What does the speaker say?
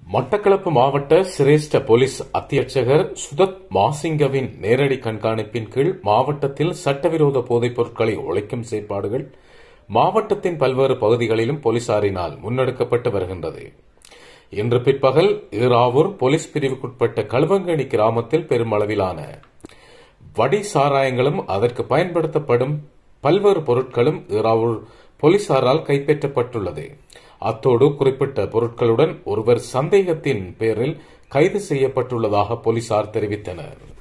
மட்டக்களப்பு மாவட்ட சிரேஷ்ட போலீஸ் அத்தியட்சகர் சுதத் மாசிங்கவின் நேரடி கண்காணிப்பின் கீழ் மாவட்டத்தில் சட்டவிரோத போதைப் பொருட்களை ஒழிக்கும் செயற்பாடுகள் மாவட்டத்தின் பல்வேறு பகுதிகளிலும் போலீசாரினால் முன்னெடுக்கப்பட்டு வருகின்றது இன்று பிற்பகல் ஈராவூர் போலீஸ் பிரிவுக்குட்பட்ட களுவங்கணி கிராமத்தில் பெருமளவிலான வடி சாராயங்களும் அதற்கு பயன்படுத்தப்படும் பல்வேறு பொருட்களும் ஈராவூர் போலீசாரால் கைப்பற்றப்பட்டுள்ளது அத்தோடு குறிப்பிட்ட பொருட்களுடன் ஒருவர் சந்தேகத்தின் பேரில் கைது செய்யப்பட்டுள்ளதாக போலீசார் தெரிவித்தனர்